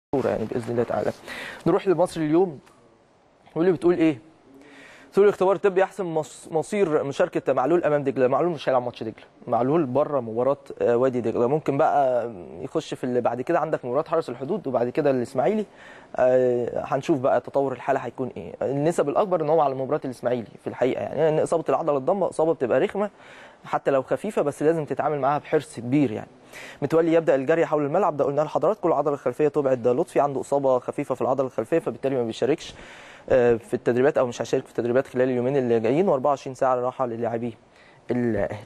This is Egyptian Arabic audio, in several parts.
الكوره يعني باذن الله تعالى نروح لمصر اليوم واللي بتقول ايه تقول الاختبار الطبي يحسم مص- مصير مشاركه معلول امام دجله معلول مش هيلعب ماتش دجله معلول بره مباراه آه، وادي دجله ممكن بقى يخش في اللي بعد كده عندك مباراه حرس الحدود وبعد كده الاسماعيلي آه، هنشوف بقى تطور الحاله هيكون ايه النسب الاكبر ان هو على مباراه الاسماعيلي في الحقيقه يعني لان اصابه العضله الضمه اصابه بتبقى رخمه حتى لو خفيفه بس لازم تتعامل معاها بحرص كبير يعني متولي يبدا الجري حول الملعب ده قلنا لحضراتكم العضله الخلفيه تبعد لطفي عنده اصابه خفيفه في العضله الخلفيه فبالتالي ما بيشاركش آه، في التدريبات او مش هيشارك في التدريبات خلال اليومين اللي جايين و24 ساعه راحه للاعبي الاهلي.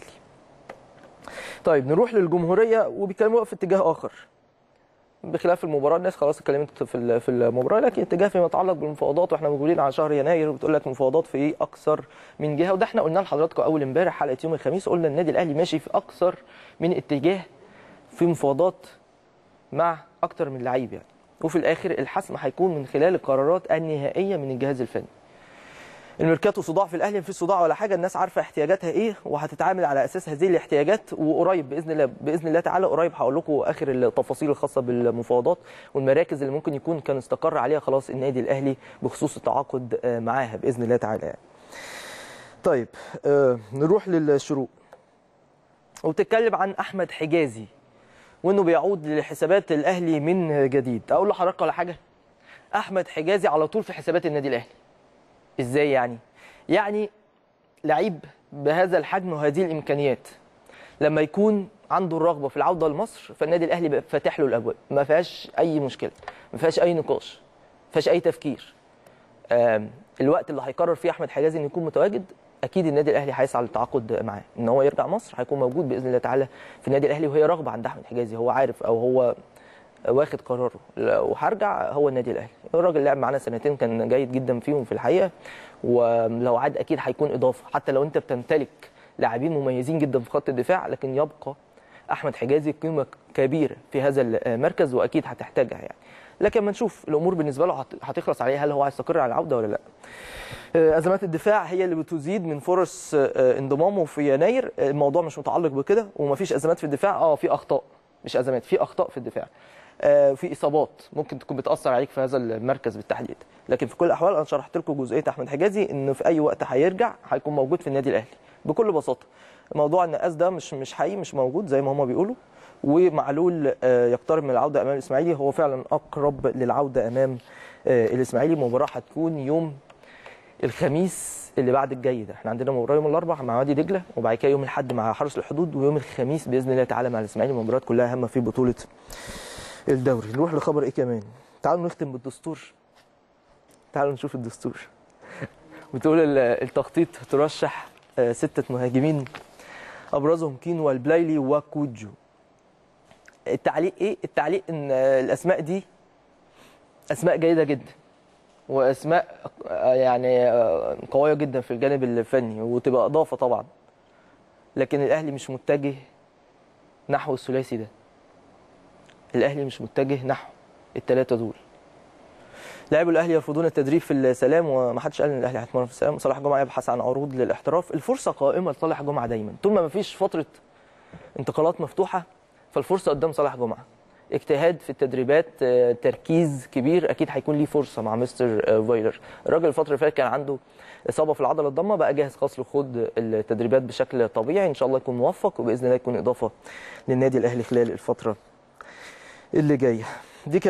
طيب نروح للجمهوريه وبيتكلموا بقى في اتجاه اخر. بخلاف المباراه الناس خلاص اتكلمت في ال- في المباراه لكن اتجاه فيما يتعلق بالمفاوضات واحنا موجودين على شهر يناير وبتقول لك مفاوضات في ايه اكثر من جهه وده احنا قلنا لحضراتكم اول امبارح حلقه يوم الخميس قلنا النادي الاهلي ماشي في اكثر من اتجاه في مفاوضات مع اكتر من لعيب يعني وفي الاخر الحسم هيكون من خلال القرارات النهائيه من الجهاز الفني الميركاتو صداع في الاهلي مفيش صداع ولا حاجه الناس عارفه احتياجاتها ايه وهتتعامل على اساس هذه الاحتياجات وقريب باذن الله باذن الله تعالى قريب هقول لكم اخر التفاصيل الخاصه بالمفاوضات والمراكز اللي ممكن يكون كان استقر عليها خلاص النادي الاهلي بخصوص التعاقد آه، معاها باذن الله تعالى يعني. طيب آه، نروح للشروق وبتتكلم عن احمد حجازي وانه بيعود لحسابات الاهلي من جديد اقول لحضرتك على حاجه احمد حجازي على طول في حسابات النادي الاهلي ازاي يعني يعني لعيب بهذا الحجم وهذه الامكانيات لما يكون عنده الرغبه في العوده لمصر فالنادي الاهلي بقى فاتح له الابواب ما فيهاش اي مشكله ما فيهاش اي نقاش ما فيهاش اي تفكير آم، الوقت اللي هيقرر فيه احمد حجازي انه يكون متواجد اكيد النادي الاهلي هيسعى للتعاقد معاه ان هو يرجع مصر هيكون موجود باذن الله تعالى في النادي الاهلي وهي رغبه عند احمد حجازي هو عارف او هو واخد قراره لو هرجع هو النادي الاهلي الراجل لعب معانا سنتين كان جيد جدا فيهم في الحقيقه ولو عاد اكيد هيكون اضافه حتى لو انت بتمتلك لاعبين مميزين جدا في خط الدفاع لكن يبقى احمد حجازي قيمه كبيره في هذا المركز واكيد هتحتاجها يعني لكن ما نشوف الامور بالنسبه له هت- هتخلص عليه هل هو هيستقر على العوده ولا لا ازمات الدفاع هي اللي بتزيد من فرص آه، انضمامه في يناير الموضوع مش متعلق بكده ومفيش ازمات في الدفاع اه في اخطاء مش ازمات في اخطاء في الدفاع آه، في اصابات ممكن تكون بتاثر عليك في هذا المركز بالتحديد لكن في كل الاحوال انا شرحت لكم جزئيه احمد حجازي انه في اي وقت هيرجع هيكون موجود في النادي الاهلي بكل بساطه موضوع النقاس ده مش مش حقيقي مش موجود زي ما هم بيقولوا ومعلول آه، يقترب من العوده امام الاسماعيلي هو فعلا اقرب للعوده امام آه، الاسماعيلي مباراه هتكون يوم الخميس اللي بعد الجاي ده احنا عندنا مباراه يوم الاربعاء مع وادي دجله وبعد كده يوم الاحد مع حرس الحدود ويوم الخميس باذن الله تعالى مع الاسماعيلي مباريات كلها هامه في بطوله الدوري نروح لخبر ايه كمان تعالوا نختم بالدستور تعالوا نشوف الدستور بتقول ال- التخطيط ترشح آه، ستة مهاجمين ابرزهم كينو والبلايلي وكوجو التعليق ايه التعليق ان آه، الاسماء دي اسماء جيده جدا واسماء آه، يعني آه، قويه جدا في الجانب الفني وتبقى اضافه طبعا لكن الاهلي مش متجه نحو الثلاثي ده الاهلي مش متجه نحو الثلاثه دول لاعبو الاهلي يرفضون التدريب في السلام ومحدش قال ان الاهلي هيتمرن في السلام صالح جمعه يبحث عن عروض للاحتراف الفرصه قائمه لصالح جمعه دايما طول ما مفيش فتره انتقالات مفتوحه فالفرصه قدام صالح جمعه اجتهاد في التدريبات آه، تركيز كبير اكيد هيكون ليه فرصه مع مستر آه، فايلر الراجل الفتره اللي فاتت كان عنده اصابه في العضله الضمه بقى جاهز خلاص لخوض التدريبات بشكل طبيعي ان شاء الله يكون موفق وباذن الله يكون اضافه للنادي الاهلي خلال الفتره اللي جايه دي كانت